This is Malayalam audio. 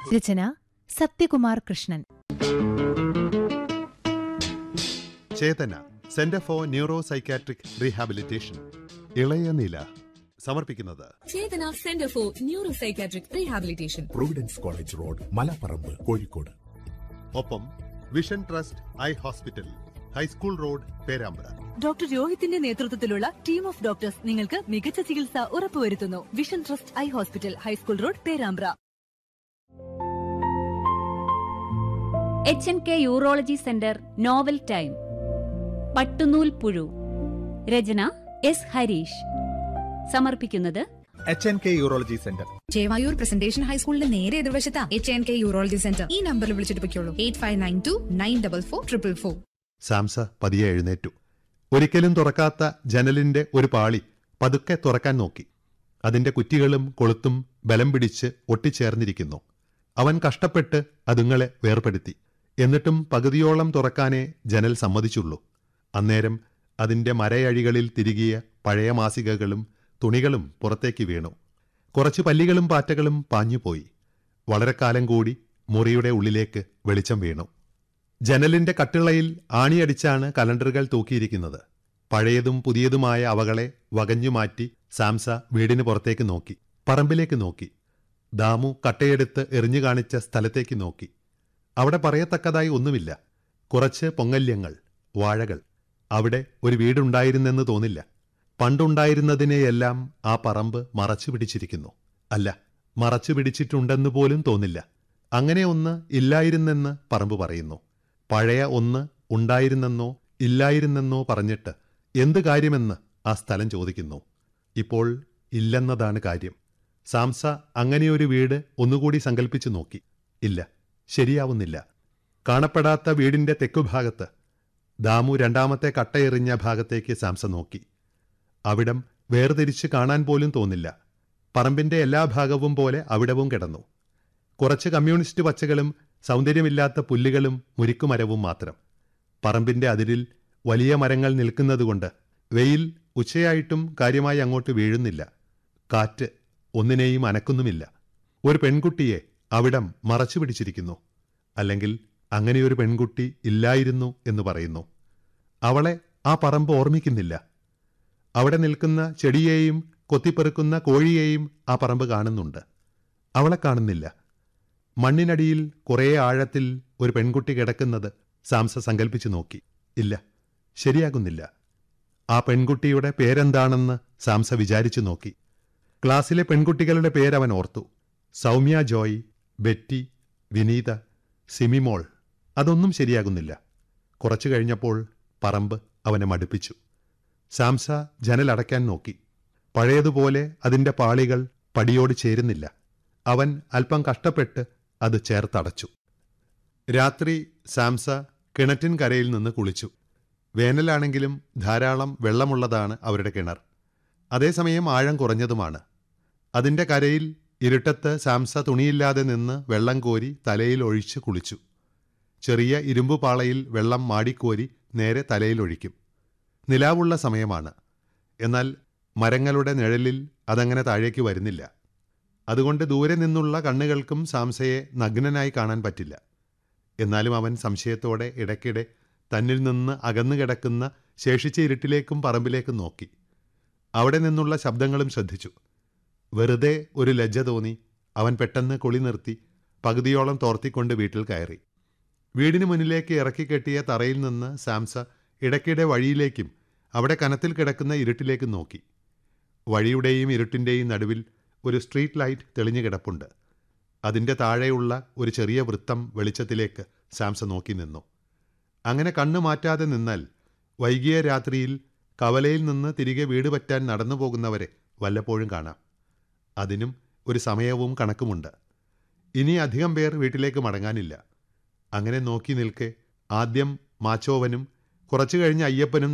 Rachana Sathyakumar Krishnan Chethana centre for neuro psychiatric rehabilitation ഇളയ നില സമർപ്പിക്കുന്നത് Chethana centre for neuro psychiatric rehabilitation providence college road Malaparamba Kozhikode ഒപ്പം vision trust eye hospital high school road Perambra doctor രോഹിത്തിന്റെ നേതൃത്വത്തിലുള്ള ടീം ഓഫ് ഡോക്ടേഴ്സ് നിങ്ങൾക്ക് മികച്ച ചികിത്സ ഉറപ്പുവരുത്തുന്നു vision trust eye hospital high school road Perambra H N K urology centre novel time പട്ടുനൂൽ പുഴു രചന എസ് ഹരീഷ് സമർപ്പിക്കുന്നത് H N K urology centre Chevayur presentation ഹൈസ്കൂളിന്റെ നേരെ എതിർവശത്താ H N K urology centre ഈ നമ്പറിൽ വിളിച്ചിട്ട് പൊയ്ക്കോളൂ eight five nine two nine double four triple four Samsa പതിയെ എഴുന്നേറ്റു ഒരിക്കലും തുറക്കാത്ത ജനലിന്റെ ഒരു പാളി പതുക്കെ തുറക്കാൻ നോക്കി അതിന്റെ കുറ്റികളും കൊളുത്തും ബലം പിടിച്ച് ഒട്ടിച്ചേർന്നിരിക്കുന്നു അവൻ കഷ്ടപ്പെട്ട് അതുങ്ങളെ വേർപെടുത്തി എന്നിട്ടും പകുതിയോളം തുറക്കാനേ ജനൽ സമ്മതിച്ചുള്ളൂ അന്നേരം അതിന്റെ മരയഴികളിൽ തിരികിയ പഴയ മാസികകളും തുണികളും പുറത്തേക്ക് വീണു കുറച്ച് പല്ലികളും പാറ്റകളും പാഞ്ഞുപോയി വളരെ കാലം കൂടി മുറിയുടെ ഉള്ളിലേക്ക് വെളിച്ചം വീണു ജനലിന്റെ കട്ടിളയിൽ ആണിയടിച്ചാണ് കലണ്ടറുകൾ തൂക്കിയിരിക്കുന്നത് പഴയതും പുതിയതുമായ അവകളെ വകഞ്ഞുമാറ്റി സാംസ വീടിന് പുറത്തേക്ക് നോക്കി പറമ്പിലേക്ക് നോക്കി ദാമു കട്ടയെടുത്ത് എറിഞ്ഞു കാണിച്ച സ്ഥലത്തേക്ക് നോക്കി അവിടെ പറയത്തക്കതായി ഒന്നുമില്ല കുറച്ച് പൊങ്ങല്യങ്ങൾ വാഴകൾ അവിടെ ഒരു വീടുണ്ടായിരുന്നെന്ന് തോന്നില്ല പണ്ടുണ്ടായിരുന്നതിനെയെല്ലാം ആ പറമ്പ് മറച്ചു പിടിച്ചിരിക്കുന്നു അല്ല മറച്ചു പിടിച്ചിട്ടുണ്ടെന്ന് പോലും തോന്നില്ല അങ്ങനെ ഒന്ന് ഇല്ലായിരുന്നെന്ന് പറമ്പ് പറയുന്നു പഴയ ഒന്ന് ഉണ്ടായിരുന്നെന്നോ ഇല്ലായിരുന്നെന്നോ പറഞ്ഞിട്ട് എന്ത് കാര്യമെന്ന് ആ സ്ഥലം ചോദിക്കുന്നു ഇപ്പോൾ ഇല്ലെന്നതാണ് കാര്യം സാംസ അങ്ങനെയൊരു വീട് ഒന്നുകൂടി സങ്കല്പിച്ചു നോക്കി ഇല്ല ശരിയാവുന്നില്ല കാണപ്പെടാത്ത വീടിന്റെ തെക്കുഭാഗത്ത് ദാമു രണ്ടാമത്തെ കട്ടയെറിഞ്ഞ ഭാഗത്തേക്ക് സാംസ നോക്കി അവിടം വേർതിരിച്ച് കാണാൻ പോലും തോന്നില്ല പറമ്പിന്റെ എല്ലാ ഭാഗവും പോലെ അവിടവും കിടന്നു കുറച്ച് കമ്മ്യൂണിസ്റ്റ് പച്ചകളും സൗന്ദര്യമില്ലാത്ത പുല്ലുകളും മുരിക്കുമരവും മാത്രം പറമ്പിന്റെ അതിരിൽ വലിയ മരങ്ങൾ നിൽക്കുന്നതുകൊണ്ട് വെയിൽ ഉച്ചയായിട്ടും കാര്യമായി അങ്ങോട്ട് വീഴുന്നില്ല കാറ്റ് ഒന്നിനെയും അനക്കുന്നുമില്ല ഒരു പെൺകുട്ടിയെ അവിടം മറച്ചു പിടിച്ചിരിക്കുന്നു അല്ലെങ്കിൽ അങ്ങനെയൊരു പെൺകുട്ടി ഇല്ലായിരുന്നു എന്ന് പറയുന്നു അവളെ ആ പറമ്പ് ഓർമ്മിക്കുന്നില്ല അവിടെ നിൽക്കുന്ന ചെടിയെയും കൊത്തിപ്പെറുക്കുന്ന കോഴിയെയും ആ പറമ്പ് കാണുന്നുണ്ട് അവളെ കാണുന്നില്ല മണ്ണിനടിയിൽ കുറേ ആഴത്തിൽ ഒരു പെൺകുട്ടി കിടക്കുന്നത് സാംസ സങ്കല്പിച്ചു നോക്കി ഇല്ല ശരിയാകുന്നില്ല ആ പെൺകുട്ടിയുടെ പേരെന്താണെന്ന് സാംസ വിചാരിച്ചു നോക്കി ക്ലാസ്സിലെ പെൺകുട്ടികളുടെ പേരവൻ ഓർത്തു സൗമ്യ ജോയ് ബെറ്റി വിനീത സിമിമോൾ അതൊന്നും ശരിയാകുന്നില്ല കുറച്ചു കഴിഞ്ഞപ്പോൾ പറമ്പ് അവനെ മടുപ്പിച്ചു സാംസ ജനലടയ്ക്കാൻ നോക്കി പഴയതുപോലെ അതിന്റെ പാളികൾ പടിയോട് ചേരുന്നില്ല അവൻ അല്പം കഷ്ടപ്പെട്ട് അത് ചേർത്തടച്ചു രാത്രി സാംസ കിണറ്റിൻ കരയിൽ നിന്ന് കുളിച്ചു വേനലാണെങ്കിലും ധാരാളം വെള്ളമുള്ളതാണ് അവരുടെ കിണർ അതേസമയം ആഴം കുറഞ്ഞതുമാണ് അതിന്റെ കരയിൽ ഇരുട്ടത്ത് സാംസ തുണിയില്ലാതെ നിന്ന് വെള്ളം കോരി തലയിൽ ഒഴിച്ച് കുളിച്ചു ചെറിയ ഇരുമ്പു പാളയിൽ വെള്ളം മാടിക്കോരി നേരെ തലയിൽ ഒഴിക്കും നിലാവുള്ള സമയമാണ് എന്നാൽ മരങ്ങളുടെ നിഴലിൽ അതങ്ങനെ താഴേക്ക് വരുന്നില്ല അതുകൊണ്ട് ദൂരെ നിന്നുള്ള കണ്ണുകൾക്കും സാംസയെ നഗ്നനായി കാണാൻ പറ്റില്ല എന്നാലും അവൻ സംശയത്തോടെ ഇടയ്ക്കിടെ തന്നിൽ നിന്ന് അകന്നു കിടക്കുന്ന ശേഷിച്ച ഇരുട്ടിലേക്കും പറമ്പിലേക്കും നോക്കി അവിടെ നിന്നുള്ള ശബ്ദങ്ങളും ശ്രദ്ധിച്ചു വെറുതെ ഒരു ലജ്ജ തോന്നി അവൻ പെട്ടെന്ന് കുളി നിർത്തി പകുതിയോളം തോർത്തിക്കൊണ്ട് വീട്ടിൽ കയറി വീടിന് മുന്നിലേക്ക് ഇറക്കി കെട്ടിയ തറയിൽ നിന്ന് സാംസ ഇടയ്ക്കിടെ വഴിയിലേക്കും അവിടെ കനത്തിൽ കിടക്കുന്ന ഇരുട്ടിലേക്കും നോക്കി വഴിയുടെയും ഇരുട്ടിൻ്റെയും നടുവിൽ ഒരു സ്ട്രീറ്റ് ലൈറ്റ് തെളിഞ്ഞു കിടപ്പുണ്ട് അതിൻ്റെ താഴെയുള്ള ഒരു ചെറിയ വൃത്തം വെളിച്ചത്തിലേക്ക് സാംസ നോക്കി നിന്നു അങ്ങനെ കണ്ണു മാറ്റാതെ നിന്നാൽ വൈകിയ രാത്രിയിൽ കവലയിൽ നിന്ന് തിരികെ വീട് പറ്റാൻ നടന്നു പോകുന്നവരെ വല്ലപ്പോഴും കാണാം അതിനും ഒരു സമയവും കണക്കുമുണ്ട് ഇനി അധികം പേർ വീട്ടിലേക്ക് മടങ്ങാനില്ല അങ്ങനെ നോക്കി നിൽക്കെ ആദ്യം മാച്ചോവനും കുറച്ചു കഴിഞ്ഞ് അയ്യപ്പനും